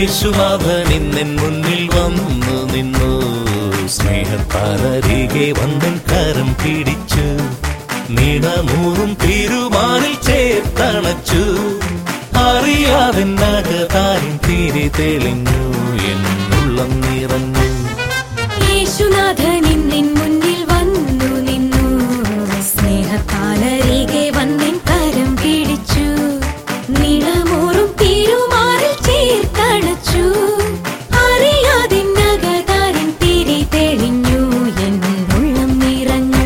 യേശുനാഥൻ ഇന്നെൻ മുന്നിൽ വന്നു നിന്നു സ്നേഹത്താലരികെ വന്നൻ കരം പിടിച്ചു നീണമൂറും തിരുമാനിൽ ചേർത്തണച്ചു അറിയാതെ നഗതാരിൻ തിരി തെളിഞ്ഞു എന്നുള്ളം നിറഞ്ഞു യേശുനാഥൻ ഇന്നിൻ മുന്നിൽ വന്നു നിന്നു സ്നേഹത്താലരികെ വന്നിൻ കരം പിടിച്ചു നിളമൂറും തിരുമാറിൽ ചേർത്തണച്ചു അറിയാതെ നഗതാരൻ തിരി തെളിഞ്ഞു എന്നുള്ളം നിറഞ്ഞു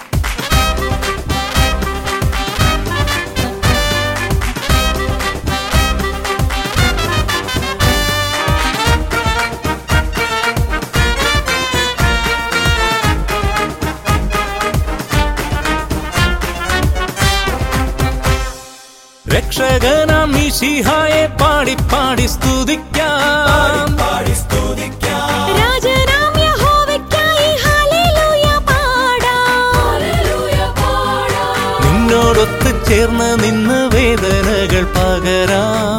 രക്ഷകനാം മിശിഹായെ പാടി പാടി സ്തുതിക്കാം രാജനാം യഹോവയ്ക്കായി ഹല്ലേലൂയ പാടാം നിന്നോടൊത്ത് ചേർന്ന് നിന്ന് വേദനകൾ പകരാം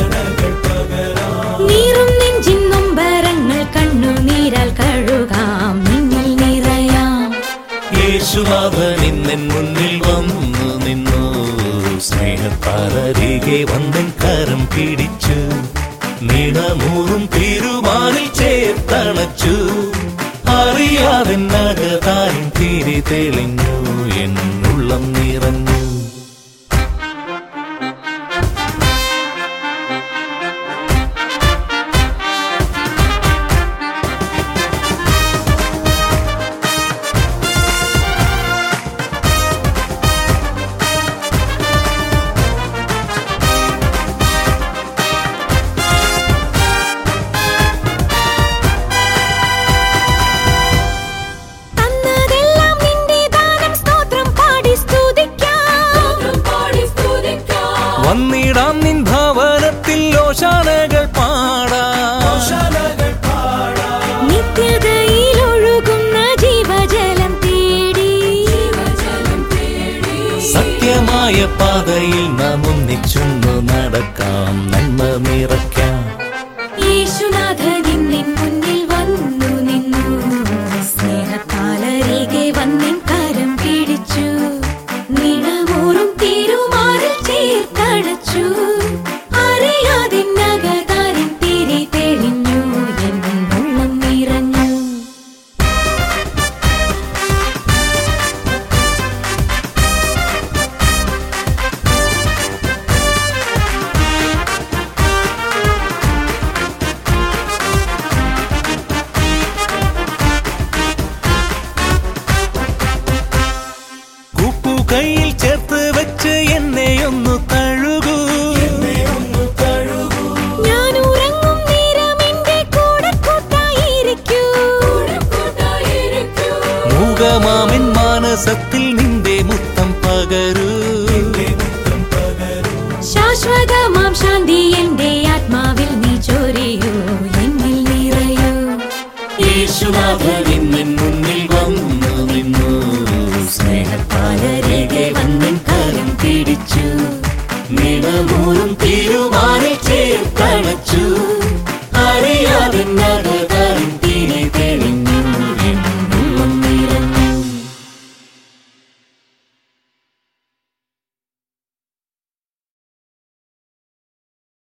നീറും നെഞ്ചിൻ നൊമ്പരങ്ങൾ കണ്ണുനീരാൽ കഴുകാം നിന്നിൽ നിറയാം യേശുനാഥൻ ഇന്നെൻ മുന്നിൽ വന്നു നിന്നു സ്നേഹത്താലരികെ വന്നൻ കരം പിടിച്ചു നീണമൂറും തിരുമാനിൽ ചേർത്തണച്ചു അറിയാതെ നഗതാരിൻ തിരി തെളിഞ്ഞു എന്നുള്ളം നിറഞ്ഞു തന്നതെല്ലാം നിന്റെ ദാനം സ്തോത്രം പാടി സ്തുതിക്കാം വന്നിടാം നിൻ ഭവനത്തിൽ ഓശാനകൾ പാടാം നിത്യതയിൽ ഒഴുകുന്ന ജീവജലം തേടി സത്യമായ പാതയിൽ നാം ഒന്നിച്ചൊന്നു നടക്കാം നന്മ നിറയ്ക്കാം യേശുനാഥൻ ഇന്നിൻ മുന്നിൽ വന്നു നിന്നു സ്നേഹത്താലരികെ വന്നിൻ കരം പിടിച്ചു നിണമൂറും തിരുമാറിൽ ചേർത്തടച്ചു അറിയാതെ നഗതാരിൻ തിരി തെളിഞ്ഞു എന്നുള്ളം നിറഞ്ഞു കുപ്പു കയ്യിൽ ചേർത്ത് വെച്ച് എന്നെ ഒന്ന് തഴുകൂ ഞാൻ ഉറങ്ങും നേരം എന്റെ കൂടെ കൂട്ടായിരിക്കൂ മൂകമാമൻ മാനസത്തിൽ നിന്റെ മുത്തം പകരൂ ശാശ്വതമാം ശാന്തി എന്റെ ആത്മാവിൽ